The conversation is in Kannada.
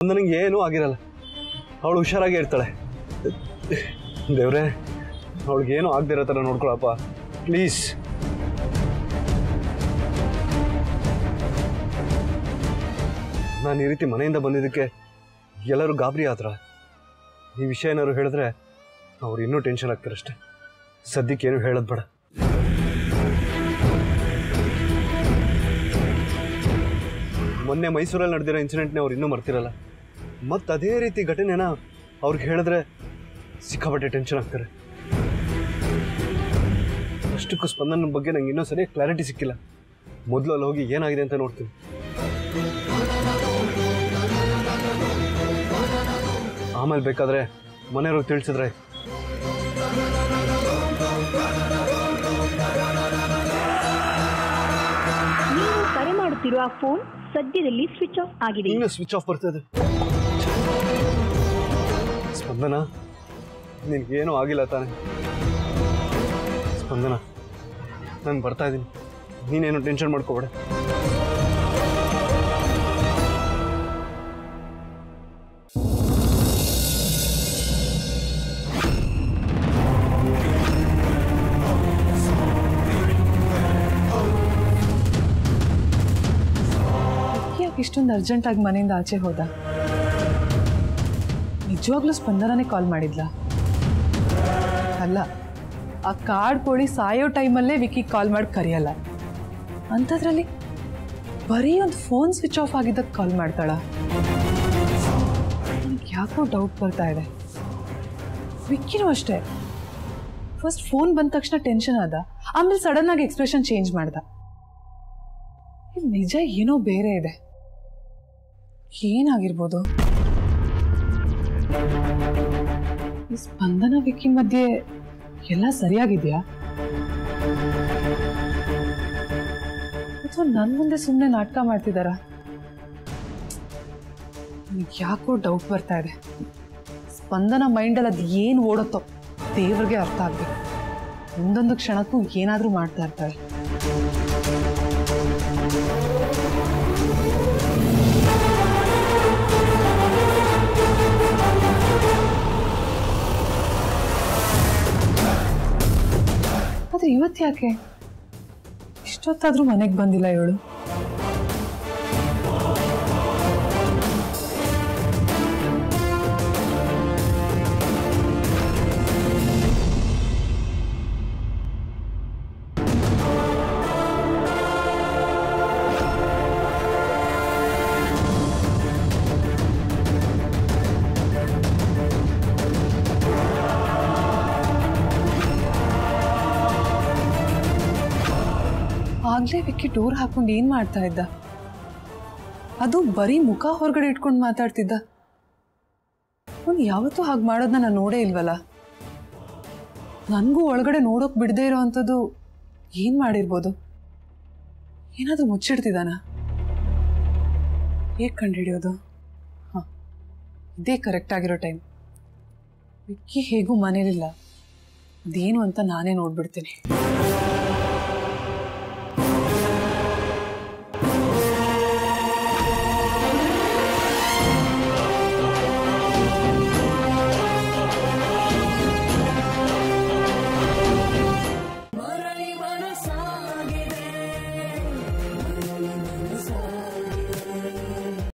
ನನಗೆ ಏನೂ ಆಗಿರಲ್ಲ ಅವಳು ಹುಷಾರಾಗಿ ಇರ್ತಾಳೆ ದೇವ್ರೆ ಅವಳಿಗೇನು ಆಗದಿರೋ ಥರ ನೋಡ್ಕೊಳಪ್ಪ ಪ್ಲೀಸ್ ನಾನು ಈ ರೀತಿ ಮನೆಯಿಂದ ಬಂದಿದ್ದಕ್ಕೆ ಎಲ್ಲರೂ ಗಾಬರಿ ಆದ್ರ ಈ ವಿಷಯ ಏನಾದ್ರು ಹೇಳಿದ್ರೆ ಅವ್ರು ಇನ್ನೂ ಟೆನ್ಷನ್ ಆಗ್ತಾರಷ್ಟೆ ಸದ್ಯಕ್ಕೆ ಏನು ಹೇಳೋದು ಬೇಡ ಮೊನ್ನೆ ಮೈಸೂರಲ್ಲಿ ನಡೆದಿರೋ ಇನ್ಸಿಡೆಂಟ್ನೇ ಅವ್ರು ಇನ್ನೂ ಮರ್ತಿರಲ್ಲ ಮತ್ತು ಅದೇ ರೀತಿ ಘಟನೆನ ಅವ್ರಿಗೆ ಹೇಳಿದ್ರೆ ಸಿಕ್ಕಾಪಟ್ಟೆ ಟೆನ್ಷನ್ ಆಗ್ತಾರೆ ಅಷ್ಟಕ್ಕೂ ಸ್ಪಂದನ ಬಗ್ಗೆ ನಂಗೆ ಇನ್ನೂ ಸರಿಯಾಗಿ ಕ್ಲಾರಿಟಿ ಸಿಕ್ಕಿಲ್ಲ ಮೊದಲು ಅಲ್ಲಿ ಹೋಗಿ ಏನಾಗಿದೆ ಅಂತ ನೋಡ್ತೀನಿ ಆಮೇಲೆ ಬೇಕಾದ್ರೆ ಮನೆಯವ್ರಿಗೆ ತಿಳಿಸಿದ್ರೆ ನೀವು ಕರೆ ಮಾಡುತ್ತಿರುವ ಫೋನ್ ಸದ್ಯದಲ್ಲಿ ಸ್ವಿಚ್ ಆಫ್ ಆಗಿದೆ ಇನ್ನೂ ಸ್ವಿಚ್ ಆಫ್ ಬರ್ತದೆ ಸ್ಪಂದನ ನಿನ್ಗೇನೂ ಆಗಿಲ್ಲ ತಾನೆ ಸ್ಪಂದನ ನಾನು ಬರ್ತಾ ಇದ್ದೀನಿ ನೀನೇನು ಟೆನ್ಷನ್ ಮಾಡ್ಕೋಬೇಡ ಯಾಕೆ ಇಷ್ಟೊಂದು ಅರ್ಜೆಂಟಾಗಿ ಮನೆಯಿಂದ ಆಚೆ ಹೋದ ನಿಜವಾಗ್ಲೂ ಸ್ಪಂದನನೇ ಕಾಲ್ ಮಾಡಿದ್ಲ ಅಲ್ಲ ಆ ಕಾಡ್ ಕೋಳಿ ಸಾಯೋ ಟೈಮಲ್ಲೇ ವಿಕ್ಕಿ ಕಾಲ್ ಮಾಡಿ ಕರೆಯಲ್ಲ ಅಂಥದ್ರಲ್ಲಿ ಬರೀ ಒಂದು ಫೋನ್ ಸ್ವಿಚ್ ಆಫ್ ಆಗಿದ್ದಕ್ಕೆ ಕಾಲ್ ಮಾಡ್ತಾಳ ನನಗೆ ಯಾಕೋ ಡೌಟ್ ಬರ್ತಾ ಇದೆ ವಿಕ್ಕಿನೂ ಅಷ್ಟೇ ಫಸ್ಟ್ ಫೋನ್ ಬಂದ ತಕ್ಷಣ ಟೆನ್ಷನ್ ಆದ ಆಮೇಲೆ ಸಡನ್ ಆಗಿ ಎಕ್ಸ್ಪ್ರೆಷನ್ ಚೇಂಜ್ ಮಾಡ್ದ ಇಲ್ಲಿ ನಿಜ ಏನೋ ಬೇರೆ ಇದೆ ಏನಾಗಿರ್ಬೋದು ಈ ಸ್ಪಂದನ ವಿಕ್ಕಿ ಮಧ್ಯೆ ಎಲ್ಲ ಸರಿಯಾಗಿದೆಯಾ ಅಥವಾ ನನ್ನ ಮುಂದೆ ಸುಮ್ಮನೆ ನಾಟಕ ಮಾಡ್ತಿದಾರ ನನಗೆ ಯಾಕೋ ಡೌಟ್ ಬರ್ತಾ ಇದೆ ಸ್ಪಂದನ ಮೈಂಡಲ್ಲಿ ಅದು ಏನು ಓಡುತ್ತೋ ದೇವ್ರಿಗೆ ಅರ್ಥ ಆಗ್ಬೇಕು ಒಂದೊಂದು ಕ್ಷಣಕ್ಕೂ ಏನಾದರೂ ಮಾಡ್ತಾ ಇರ್ತಾಳೆ ಆದ್ರೆ ಇವತ್ತು ಯಾಕೆ ಇಷ್ಟೊತ್ತಾದ್ರೂ ಮನೆಗೆ ಬಂದಿಲ್ಲ ಇವಳು ಆಗ್ಲೇ ವಿಕ್ಕಿ ಡೋರ್ ಹಾಕೊಂಡು ಏನ್ ಮಾಡ್ತಾ ಇದ್ದ ಅದು ಬರೀ ಮುಖ ಹೊರಗಡೆ ಇಟ್ಕೊಂಡು ಮಾತಾಡ್ತಿದ್ದ ಅವ್ನು ಯಾವತ್ತೂ ಹಾಗೆ ಮಾಡೋದನ್ನ ನಾನು ನೋಡೇ ಇಲ್ವಲ್ಲ ನನಗೂ ಒಳಗಡೆ ನೋಡೋಕ್ ಬಿಡದೇ ಇರೋ ಅಂಥದ್ದು ಏನ್ ಮಾಡಿರ್ಬೋದು ಏನಾದರೂ ಮುಚ್ಚಿಡ್ತಿದ್ದಾನ ಹೇಗೆ ಕಂಡುಹಿಡಿಯೋದು ಹಾಂ ಇದೇ ಕರೆಕ್ಟ್ ಆಗಿರೋ ಟೈಮ್ ವಿಕ್ಕಿ ಹೇಗೂ ಮನೇಲಿಲ್ಲ ಅದೇನು ಅಂತ ನಾನೇ ನೋಡ್ಬಿಡ್ತೀನಿ